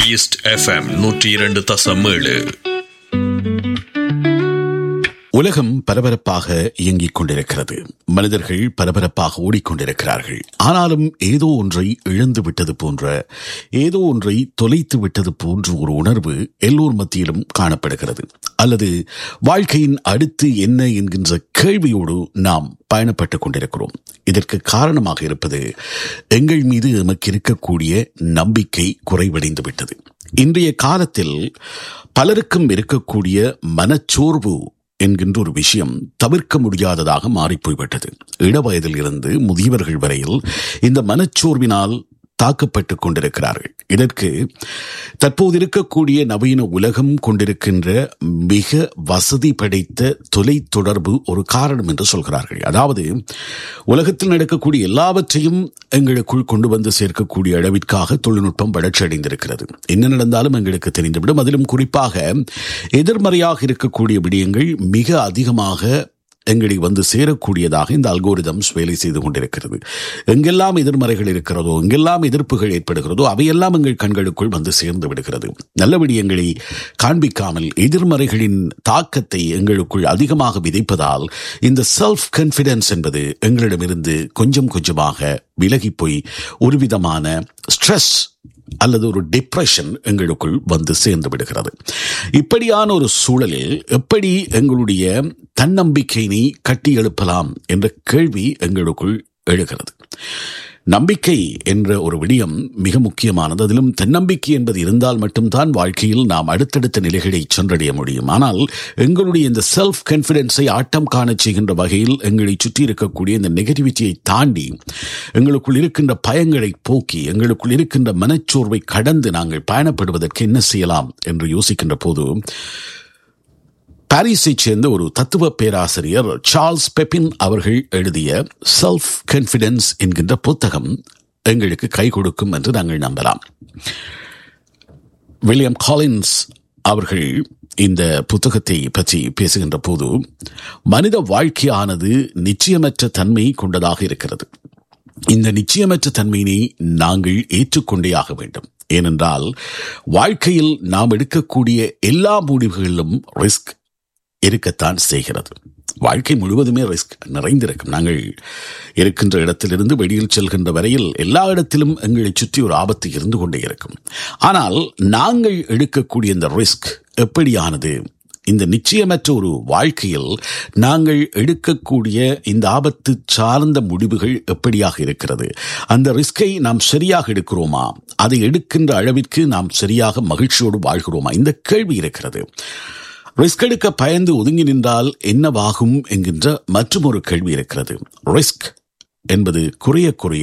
east FM நூற்றி இரண்டு தசம் ஏழு உலகம் பரபரப்பாக இயங்கிக் கொண்டிருக்கிறது மனிதர்கள் பரபரப்பாக ஓடிக்கொண்டிருக்கிறார்கள் ஆனாலும் ஏதோ ஒன்றை இழந்து விட்டது போன்ற ஏதோ ஒன்றை தொலைத்து விட்டது போன்ற ஒரு உணர்வு எல்லோர் மத்தியிலும் காணப்படுகிறது அல்லது வாழ்க்கையின் அடுத்து என்ன என்கின்ற கேள்வியோடு நாம் பயணப்பட்டுக் கொண்டிருக்கிறோம் இதற்கு காரணமாக இருப்பது எங்கள் மீது எமக்கு இருக்கக்கூடிய நம்பிக்கை குறைவடைந்து விட்டது இன்றைய காலத்தில் பலருக்கும் இருக்கக்கூடிய மனச்சோர்வு என்கின்ற ஒரு விஷயம் தவிர்க்க முடியாததாக மாறிப்போய்விட்டது இளவயதில் இருந்து முதியவர்கள் வரையில் இந்த மனச்சோர்வினால் தாக்கப்பட்டுக் கொண்டிருக்கிறார்கள் இதற்கு தற்போது இருக்கக்கூடிய நவீன உலகம் கொண்டிருக்கின்ற மிக வசதி படைத்த தொலை தொடர்பு ஒரு காரணம் என்று சொல்கிறார்கள் அதாவது உலகத்தில் நடக்கக்கூடிய எல்லாவற்றையும் எங்களுக்குள் கொண்டு வந்து சேர்க்கக்கூடிய அளவிற்காக தொழில்நுட்பம் வளர்ச்சி அடைந்திருக்கிறது என்ன நடந்தாலும் எங்களுக்கு தெரிந்துவிடும் அதிலும் குறிப்பாக எதிர்மறையாக இருக்கக்கூடிய விடயங்கள் மிக அதிகமாக எங்களை வந்து சேரக்கூடியதாக இந்த அல்கோரிதம்ஸ் வேலை செய்து கொண்டிருக்கிறது எங்கெல்லாம் எதிர்மறைகள் இருக்கிறதோ எங்கெல்லாம் எதிர்ப்புகள் ஏற்படுகிறதோ அவையெல்லாம் எங்கள் கண்களுக்குள் வந்து சேர்ந்து விடுகிறது நல்ல விடயங்களை காண்பிக்காமல் எதிர்மறைகளின் தாக்கத்தை எங்களுக்குள் அதிகமாக விதைப்பதால் இந்த செல்ஃப் கான்பிடன்ஸ் என்பது எங்களிடமிருந்து கொஞ்சம் கொஞ்சமாக விலகி போய் ஒரு விதமான ஸ்ட்ரெஸ் அல்லது ஒரு டிப்ரெஷன் எங்களுக்குள் வந்து சேர்ந்து விடுகிறது இப்படியான ஒரு சூழலில் எப்படி எங்களுடைய தன்னம்பிக்கையினை கட்டி எழுப்பலாம் என்ற கேள்வி எங்களுக்குள் எழுகிறது நம்பிக்கை என்ற ஒரு விடயம் மிக முக்கியமானது அதிலும் தன்னம்பிக்கை என்பது இருந்தால் மட்டும்தான் வாழ்க்கையில் நாம் அடுத்தடுத்த நிலைகளை சென்றடைய முடியும் ஆனால் எங்களுடைய இந்த செல்ஃப் கான்பிடன்ஸை ஆட்டம் காணச் செய்கின்ற வகையில் எங்களை சுற்றி இருக்கக்கூடிய இந்த நெகட்டிவிட்டியை தாண்டி எங்களுக்குள் இருக்கின்ற பயங்களை போக்கி எங்களுக்குள் இருக்கின்ற மனச்சோர்வை கடந்து நாங்கள் பயணப்படுவதற்கு என்ன செய்யலாம் என்று யோசிக்கின்ற போது பாரிஸைச் சேர்ந்த ஒரு தத்துவ பேராசிரியர் சார்ல்ஸ் பெப்பின் அவர்கள் எழுதிய செல்ஃப் கான்பிடன்ஸ் என்கின்ற புத்தகம் எங்களுக்கு கை கொடுக்கும் என்று நாங்கள் நம்பலாம் வில்லியம் காலின்ஸ் அவர்கள் இந்த புத்தகத்தை பற்றி பேசுகின்ற போது மனித வாழ்க்கையானது நிச்சயமற்ற தன்மை கொண்டதாக இருக்கிறது இந்த நிச்சயமற்ற தன்மையினை நாங்கள் ஏற்றுக்கொண்டே ஆக வேண்டும் ஏனென்றால் வாழ்க்கையில் நாம் எடுக்கக்கூடிய எல்லா முடிவுகளிலும் ரிஸ்க் இருக்கத்தான் செய்கிறது வாழ்க்கை முழுவதுமே ரிஸ்க் நிறைந்திருக்கும் நாங்கள் இருக்கின்ற இடத்திலிருந்து வெளியில் செல்கின்ற வரையில் எல்லா இடத்திலும் எங்களை சுற்றி ஒரு ஆபத்து இருந்து கொண்டே இருக்கும் ஆனால் நாங்கள் எடுக்கக்கூடிய இந்த ரிஸ்க் எப்படியானது இந்த நிச்சயமற்ற ஒரு வாழ்க்கையில் நாங்கள் எடுக்கக்கூடிய இந்த ஆபத்து சார்ந்த முடிவுகள் எப்படியாக இருக்கிறது அந்த ரிஸ்கை நாம் சரியாக எடுக்கிறோமா அதை எடுக்கின்ற அளவிற்கு நாம் சரியாக மகிழ்ச்சியோடு வாழ்கிறோமா இந்த கேள்வி இருக்கிறது ரிஸ்க் எடுக்க பயந்து ஒதுங்கி நின்றால் என்னவாகும் என்கின்ற மற்றும் ஒரு கேள்வி இருக்கிறது ரிஸ்க் என்பது குறைய குறைய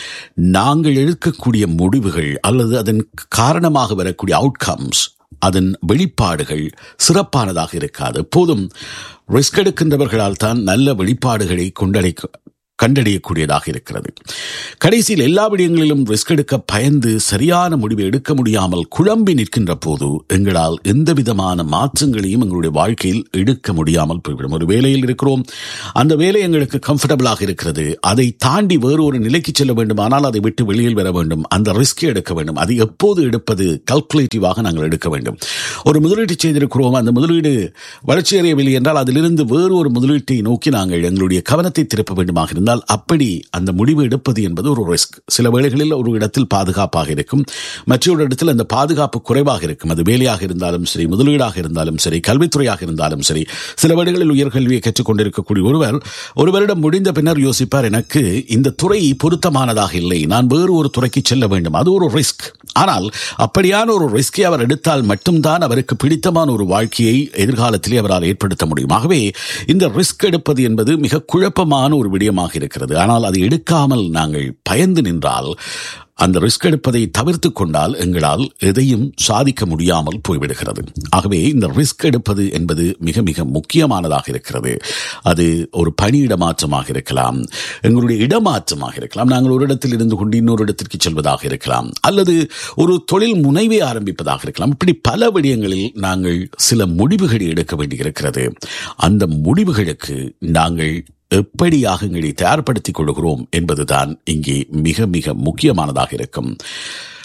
நாங்கள் எடுக்கக்கூடிய முடிவுகள் அல்லது அதன் காரணமாக வரக்கூடிய அவுட்கம்ஸ் அதன் வெளிப்பாடுகள் சிறப்பானதாக இருக்காது போதும் ரிஸ்க் எடுக்கின்றவர்களால் தான் நல்ல வெளிப்பாடுகளை கொண்டடைக்க கண்டறியக்கூடியதாக இருக்கிறது கடைசியில் எல்லா விடயங்களிலும் ரிஸ்க் எடுக்க பயந்து சரியான முடிவை எடுக்க முடியாமல் குழம்பி நிற்கின்ற போது எங்களால் எந்த விதமான மாற்றங்களையும் எங்களுடைய வாழ்க்கையில் எடுக்க முடியாமல் போய்விடும் ஒரு வேலையில் இருக்கிறோம் அந்த வேலை எங்களுக்கு கம்ஃபர்டபுளாக இருக்கிறது அதை தாண்டி வேறு ஒரு நிலைக்கு செல்ல வேண்டுமானால் அதை விட்டு வெளியில் வர வேண்டும் அந்த ரிஸ்கை எடுக்க வேண்டும் அதை எப்போது எடுப்பது கல்குலேட்டிவாக நாங்கள் எடுக்க வேண்டும் ஒரு முதலீட்டு செய்திருக்கிறோம் அந்த முதலீடு வளர்ச்சியடையவில்லை என்றால் அதிலிருந்து வேறு ஒரு முதலீட்டை நோக்கி நாங்கள் எங்களுடைய கவனத்தை திருப்ப வேண்டுமாக இருந்தால் அப்படி அந்த முடிவு எடுப்பது என்பது ஒரு ரிஸ்க் சில வேளைகளில் ஒரு இடத்தில் பாதுகாப்பாக இருக்கும் மற்றொரு இடத்தில் அந்த பாதுகாப்பு குறைவாக இருக்கும் அது வேலையாக இருந்தாலும் சரி முதலீடாக இருந்தாலும் சரி கல்வித்துறையாக இருந்தாலும் சரி சில வேளைகளில் உயர்கல்வியை கற்றுக்கொண்டிருக்கக்கூடிய ஒருவர் ஒரு வருடம் முடிந்த பின்னர் யோசிப்பார் எனக்கு இந்த துறை பொருத்தமானதாக இல்லை நான் வேறு ஒரு துறைக்கு செல்ல வேண்டும் அது ஒரு ரிஸ்க் ஆனால் அப்படியான ஒரு ரிஸ்கை அவர் எடுத்தால் மட்டும்தான் அவருக்கு பிடித்தமான ஒரு வாழ்க்கையை எதிர்காலத்திலே அவரால் ஏற்படுத்த முடியும் ஆகவே இந்த ரிஸ்க் எடுப்பது என்பது மிக குழப்பமான ஒரு விடயமாக இருக்கிறது ஆனால் அதை எடுக்காமல் நாங்கள் பயந்து நின்றால் அந்த ரிஸ்க் எடுப்பதை தவிர்த்து கொண்டால் எங்களால் எதையும் சாதிக்க முடியாமல் போய்விடுகிறது ஆகவே இந்த ரிஸ்க் எடுப்பது என்பது மிக மிக முக்கியமானதாக இருக்கிறது அது ஒரு பணியிட மாற்றமாக இருக்கலாம் எங்களுடைய இடமாற்றமாக இருக்கலாம் நாங்கள் ஒரு இடத்தில் இருந்து கொண்டு இன்னொரு இடத்திற்கு செல்வதாக இருக்கலாம் அல்லது ஒரு தொழில் முனைவை ஆரம்பிப்பதாக இருக்கலாம் இப்படி பல விடயங்களில் நாங்கள் சில முடிவுகளை எடுக்க வேண்டியிருக்கிறது அந்த முடிவுகளுக்கு நாங்கள் எப்படியாக எங்களை தயார்படுத்திக் கொள்கிறோம் என்பதுதான் இங்கே மிக மிக முக்கியமானதாக இருக்கும்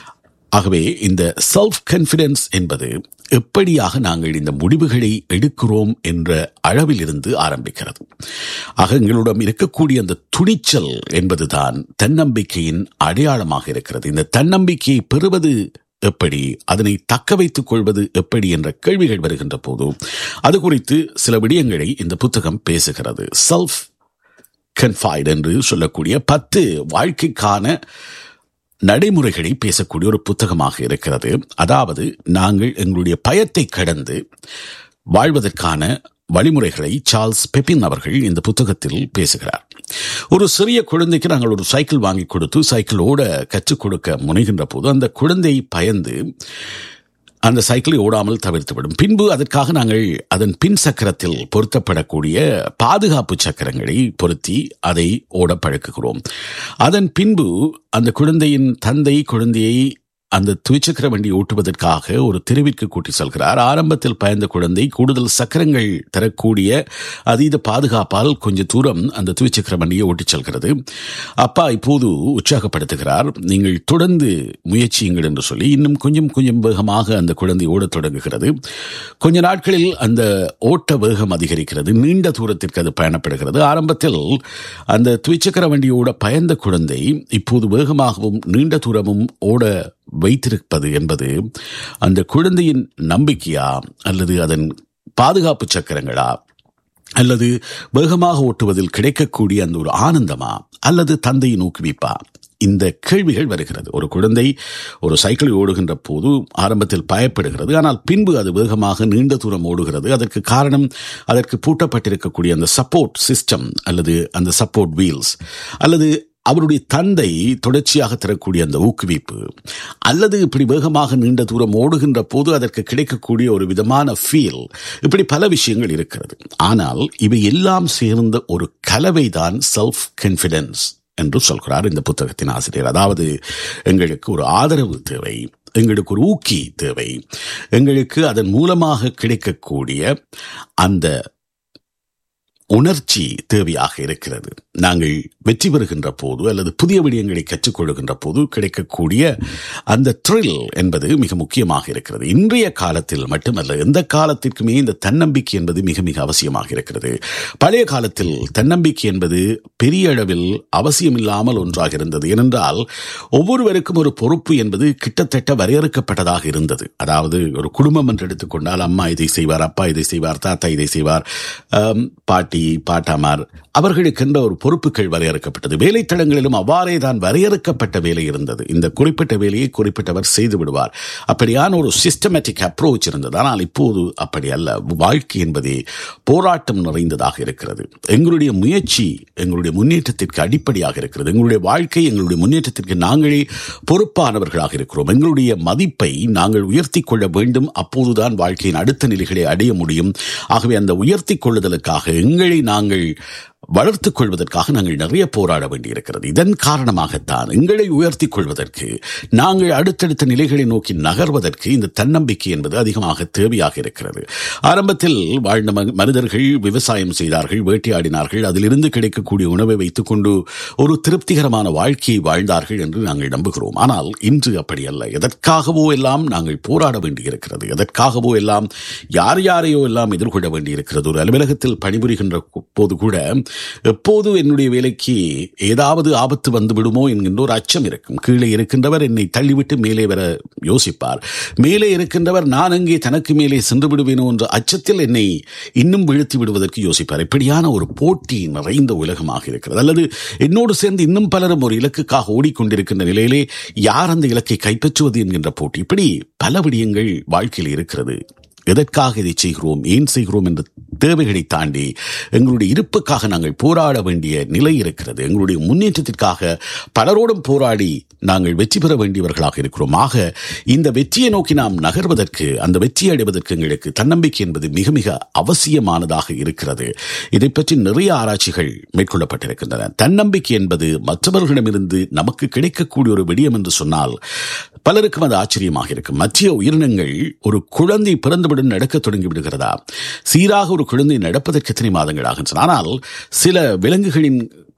ஆகவே இந்த செல்ஃப் கான்பிடன்ஸ் என்பது எப்படியாக நாங்கள் இந்த முடிவுகளை எடுக்கிறோம் என்ற அளவில் இருந்து ஆரம்பிக்கிறது ஆக எங்களிடம் இருக்கக்கூடிய அந்த துணிச்சல் என்பதுதான் தன்னம்பிக்கையின் அடையாளமாக இருக்கிறது இந்த தன்னம்பிக்கையை பெறுவது எப்படி அதனை தக்க வைத்துக் கொள்வது எப்படி என்ற கேள்விகள் வருகின்ற போது அது குறித்து சில விடயங்களை இந்த புத்தகம் பேசுகிறது செல்ஃப் கன்ஃபைட் என்று சொல்லக்கூடிய பத்து வாழ்க்கைக்கான நடைமுறைகளை பேசக்கூடிய ஒரு புத்தகமாக இருக்கிறது அதாவது நாங்கள் எங்களுடைய பயத்தை கடந்து வாழ்வதற்கான வழிமுறைகளை சார்ல்ஸ் பெப்பின் அவர்கள் இந்த புத்தகத்தில் பேசுகிறார் ஒரு சிறிய குழந்தைக்கு நாங்கள் ஒரு சைக்கிள் வாங்கி கொடுத்து சைக்கிள் ஓட கற்றுக் கொடுக்க முனைகின்ற போது அந்த குழந்தை பயந்து அந்த சைக்கிளை ஓடாமல் தவிர்த்துவிடும் பின்பு அதற்காக நாங்கள் அதன் பின் சக்கரத்தில் பொருத்தப்படக்கூடிய பாதுகாப்பு சக்கரங்களை பொருத்தி அதை ஓட பழக்குகிறோம் அதன் பின்பு அந்த குழந்தையின் தந்தை குழந்தையை அந்த துவிச்சக்கர வண்டி ஓட்டுவதற்காக ஒரு தெருவிற்கு கூட்டி செல்கிறார் ஆரம்பத்தில் பயந்த குழந்தை கூடுதல் சக்கரங்கள் தரக்கூடிய அதீத பாதுகாப்பால் கொஞ்ச தூரம் அந்த துவிச்சக்கர வண்டியை ஓட்டிச் செல்கிறது அப்பா இப்போது உற்சாகப்படுத்துகிறார் நீங்கள் தொடர்ந்து முயற்சியுங்கள் என்று சொல்லி இன்னும் கொஞ்சம் கொஞ்சம் வேகமாக அந்த குழந்தை ஓடத் தொடங்குகிறது கொஞ்ச நாட்களில் அந்த ஓட்ட வேகம் அதிகரிக்கிறது நீண்ட தூரத்திற்கு அது பயணப்படுகிறது ஆரம்பத்தில் அந்த துவிச்சக்கர வண்டியோட பயந்த குழந்தை இப்போது வேகமாகவும் நீண்ட தூரமும் ஓட வைத்திருப்பது என்பது அந்த குழந்தையின் நம்பிக்கையா அல்லது அதன் பாதுகாப்பு சக்கரங்களா அல்லது வேகமாக ஓட்டுவதில் கிடைக்கக்கூடிய அந்த ஒரு ஆனந்தமா அல்லது தந்தையின் ஊக்குவிப்பா இந்த கேள்விகள் வருகிறது ஒரு குழந்தை ஒரு சைக்கிளை ஓடுகின்ற போது ஆரம்பத்தில் பயப்படுகிறது ஆனால் பின்பு அது வேகமாக நீண்ட தூரம் ஓடுகிறது அதற்கு காரணம் அதற்கு பூட்டப்பட்டிருக்கக்கூடிய அந்த சப்போர்ட் சிஸ்டம் அல்லது அந்த சப்போர்ட் வீல்ஸ் அல்லது அவருடைய தந்தை தொடர்ச்சியாக தரக்கூடிய அந்த ஊக்குவிப்பு அல்லது இப்படி வேகமாக நீண்ட தூரம் ஓடுகின்ற போது அதற்கு கிடைக்கக்கூடிய ஒரு விதமான ஃபீல் இப்படி பல விஷயங்கள் இருக்கிறது ஆனால் இவை எல்லாம் சேர்ந்த ஒரு கலவைதான் செல்ஃப் கான்பிடன்ஸ் என்று சொல்கிறார் இந்த புத்தகத்தின் ஆசிரியர் அதாவது எங்களுக்கு ஒரு ஆதரவு தேவை எங்களுக்கு ஒரு ஊக்கி தேவை எங்களுக்கு அதன் மூலமாக கிடைக்கக்கூடிய அந்த உணர்ச்சி தேவையாக இருக்கிறது நாங்கள் வெற்றி பெறுகின்ற போது அல்லது புதிய விடயங்களை கற்றுக்கொள்கின்ற போது கிடைக்கக்கூடிய அந்த த்ரில் என்பது மிக முக்கியமாக இருக்கிறது இன்றைய காலத்தில் மட்டுமல்ல எந்த காலத்திற்குமே இந்த தன்னம்பிக்கை என்பது மிக மிக அவசியமாக இருக்கிறது பழைய காலத்தில் தன்னம்பிக்கை என்பது பெரிய அளவில் அவசியமில்லாமல் ஒன்றாக இருந்தது ஏனென்றால் ஒவ்வொருவருக்கும் ஒரு பொறுப்பு என்பது கிட்டத்தட்ட வரையறுக்கப்பட்டதாக இருந்தது அதாவது ஒரு குடும்பம் என்று எடுத்துக்கொண்டால் அம்மா இதை செய்வார் அப்பா இதை செய்வார் தாத்தா இதை செய்வார் பாட்டி பாட்டாமார் அவர்களுக்கென்ற ஒரு பொறுப்புகள் வரையறுக்கப்பட்டது வேலைத்தளங்களிலும் அவ்வாறே தான் வரையறுக்கப்பட்ட வேலை இருந்தது இந்த குறிப்பிட்ட வேலையை குறிப்பிட்டவர் செய்து விடுவார் அப்படியான ஒரு சிஸ்டமேட்டிக் அப்ரோச் இருந்தது ஆனால் இப்போது அப்படி அல்ல வாழ்க்கை என்பதே போராட்டம் நிறைந்ததாக இருக்கிறது எங்களுடைய முயற்சி எங்களுடைய முன்னேற்றத்திற்கு அடிப்படையாக இருக்கிறது எங்களுடைய வாழ்க்கை எங்களுடைய முன்னேற்றத்திற்கு நாங்களே பொறுப்பானவர்களாக இருக்கிறோம் எங்களுடைய மதிப்பை நாங்கள் உயர்த்தி கொள்ள வேண்டும் அப்போதுதான் வாழ்க்கையின் அடுத்த நிலைகளை அடைய முடியும் ஆகவே அந்த உயர்த்தி கொள்ளுதலுக்காக எங்களை நாங்கள் வளர்த்துக் கொள்வதற்காக நாங்கள் நிறைய போராட வேண்டியிருக்கிறது இதன் காரணமாகத்தான் எங்களை உயர்த்திக் கொள்வதற்கு நாங்கள் அடுத்தடுத்த நிலைகளை நோக்கி நகர்வதற்கு இந்த தன்னம்பிக்கை என்பது அதிகமாக தேவையாக இருக்கிறது ஆரம்பத்தில் வாழ்ந்த மனிதர்கள் விவசாயம் செய்தார்கள் வேட்டையாடினார்கள் அதிலிருந்து கிடைக்கக்கூடிய உணவை வைத்துக் கொண்டு ஒரு திருப்திகரமான வாழ்க்கையை வாழ்ந்தார்கள் என்று நாங்கள் நம்புகிறோம் ஆனால் இன்று அப்படி அல்ல எதற்காகவோ எல்லாம் நாங்கள் போராட வேண்டியிருக்கிறது எதற்காகவோ எல்லாம் யார் யாரையோ எல்லாம் எதிர்கொள்ள வேண்டியிருக்கிறது ஒரு அலுவலகத்தில் பணிபுரிகின்ற போது கூட எப்போது என்னுடைய வேலைக்கு ஏதாவது ஆபத்து வந்து விடுமோ என்கின்ற ஒரு அச்சம் இருக்கும் கீழே இருக்கின்றவர் என்னை தள்ளிவிட்டு மேலே வர யோசிப்பார் மேலே இருக்கின்றவர் நான் அங்கே தனக்கு மேலே சென்று விடுவேனோ என்ற அச்சத்தில் என்னை இன்னும் வீழ்த்தி விடுவதற்கு யோசிப்பார் இப்படியான ஒரு போட்டி நிறைந்த உலகமாக இருக்கிறது அல்லது என்னோடு சேர்ந்து இன்னும் பலரும் ஒரு இலக்குக்காக ஓடிக்கொண்டிருக்கின்ற நிலையிலே யார் அந்த இலக்கை கைப்பற்றுவது என்கின்ற போட்டி இப்படி பல விடயங்கள் வாழ்க்கையில் இருக்கிறது எதற்காக இதை செய்கிறோம் ஏன் செய்கிறோம் என்ற தேவைகளை தாண்டி எங்களுடைய இருப்புக்காக நாங்கள் போராட வேண்டிய நிலை இருக்கிறது எங்களுடைய முன்னேற்றத்திற்காக பலரோடும் போராடி நாங்கள் வெற்றி பெற வேண்டியவர்களாக இருக்கிறோம் ஆக இந்த வெற்றியை நோக்கி நாம் நகர்வதற்கு அந்த வெற்றியை அடைவதற்கு எங்களுக்கு தன்னம்பிக்கை என்பது மிக மிக அவசியமானதாக இருக்கிறது இதை பற்றி நிறைய ஆராய்ச்சிகள் மேற்கொள்ளப்பட்டிருக்கின்றன தன்னம்பிக்கை என்பது மற்றவர்களிடமிருந்து நமக்கு கிடைக்கக்கூடிய ஒரு விடயம் என்று சொன்னால் பலருக்கும் அது ஆச்சரியமாக இருக்கும் மற்ற உயிரினங்கள் ஒரு குழந்தை பிறந்தவுடன் நடக்க தொடங்கி விடுகிறதா சீராக ஒரு குழந்தை நடப்பதற்கு எத்தனை மாதங்கள் ஆகின்றன ஆனால் சில விலங்குகளின்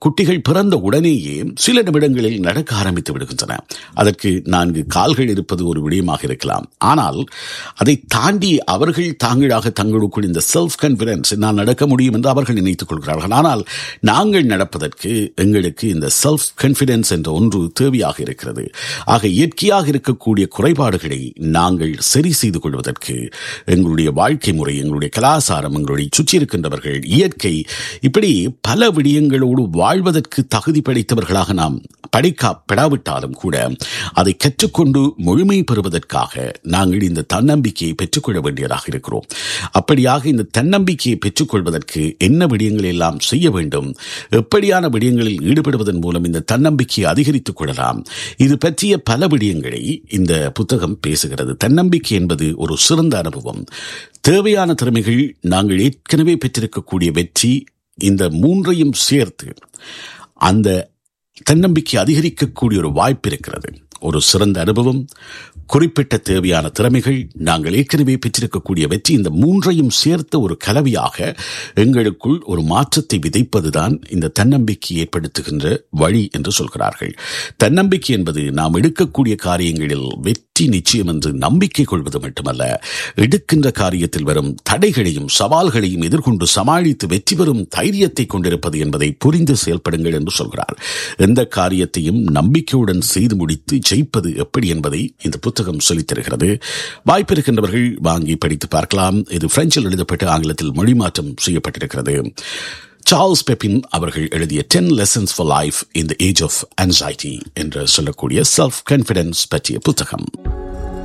குட்டிகள் பிறந்த உடனேயே சில நிமிடங்களில் நடக்க ஆரம்பித்து விடுகின்றன அதற்கு நான்கு கால்கள் இருப்பது ஒரு விடயமாக இருக்கலாம் ஆனால் அதை தாண்டி அவர்கள் தாங்களாக தங்களுக்குள் இந்த செல்ஃப் கான்பிடன்ஸ் நான் நடக்க முடியும் என்று அவர்கள் நினைத்துக் கொள்கிறார்கள் ஆனால் நாங்கள் நடப்பதற்கு எங்களுக்கு இந்த செல்ஃப் கான்பிடன்ஸ் என்ற ஒன்று தேவையாக இருக்கிறது ஆக இயற்கையாக இருக்கக்கூடிய குறைபாடுகளை நாங்கள் சரி செய்து கொள்வதற்கு எங்களுடைய வாழ்க்கை முறை எங்களுடைய கலாச்சாரம் எங்களுடைய சுற்றி இருக்கின்றவர்கள் இயற்கை இப்படி பல விடயங்களோடு வாழ்வதற்கு தகுதி படைத்தவர்களாக நாம் படிக்கப்படாவிட்டாலும் கூட அதை கற்றுக்கொண்டு முழுமை பெறுவதற்காக நாங்கள் இந்த தன்னம்பிக்கையை பெற்றுக்கொள்ள வேண்டியதாக இருக்கிறோம் அப்படியாக இந்த தன்னம்பிக்கையை பெற்றுக்கொள்வதற்கு என்ன விடயங்கள் எல்லாம் செய்ய வேண்டும் எப்படியான விடயங்களில் ஈடுபடுவதன் மூலம் இந்த தன்னம்பிக்கையை அதிகரித்துக் கொள்ளலாம் இது பற்றிய பல விடயங்களை இந்த புத்தகம் பேசுகிறது தன்னம்பிக்கை என்பது ஒரு சிறந்த அனுபவம் தேவையான திறமைகள் நாங்கள் ஏற்கனவே பெற்றிருக்கக்கூடிய வெற்றி இந்த மூன்றையும் சேர்த்து அந்த தன்னம்பிக்கை அதிகரிக்கக்கூடிய ஒரு வாய்ப்பு இருக்கிறது ஒரு சிறந்த அனுபவம் குறிப்பிட்ட தேவையான திறமைகள் நாங்கள் ஏற்கனவே பெற்றிருக்கக்கூடிய வெற்றி இந்த மூன்றையும் சேர்த்த ஒரு கலவையாக எங்களுக்குள் ஒரு மாற்றத்தை விதைப்பதுதான் இந்த தன்னம்பிக்கை ஏற்படுத்துகின்ற வழி என்று சொல்கிறார்கள் தன்னம்பிக்கை என்பது நாம் எடுக்கக்கூடிய காரியங்களில் வெற்றி நிச்சயம் என்று நம்பிக்கை கொள்வது மட்டுமல்ல எடுக்கின்ற காரியத்தில் வரும் தடைகளையும் சவால்களையும் எதிர்கொண்டு சமாளித்து வெற்றி பெறும் தைரியத்தை கொண்டிருப்பது என்பதை புரிந்து செயல்படுங்கள் என்று சொல்கிறார் எந்த காரியத்தையும் நம்பிக்கையுடன் செய்து முடித்து ஜெயிப்பது எப்படி என்பதை இந்த புத்தகம் சொல்லித் தருகிறது வாய்ப்பிருக்கின்றவர்கள் வாங்கி படித்து பார்க்கலாம் இது பிரெஞ்சில் எழுதப்பட்டு ஆங்கிலத்தில் மொழிமாற்றம் செய்யப்பட்டிருக்கிறது சார்ல்ஸ் பெப்பின் அவர்கள் எழுதிய ten lessons for life in the age of anxiety என்று சொல்லக்கூடிய செல்ஃப் கான்பிடன்ஸ் பற்றிய புத்தகம்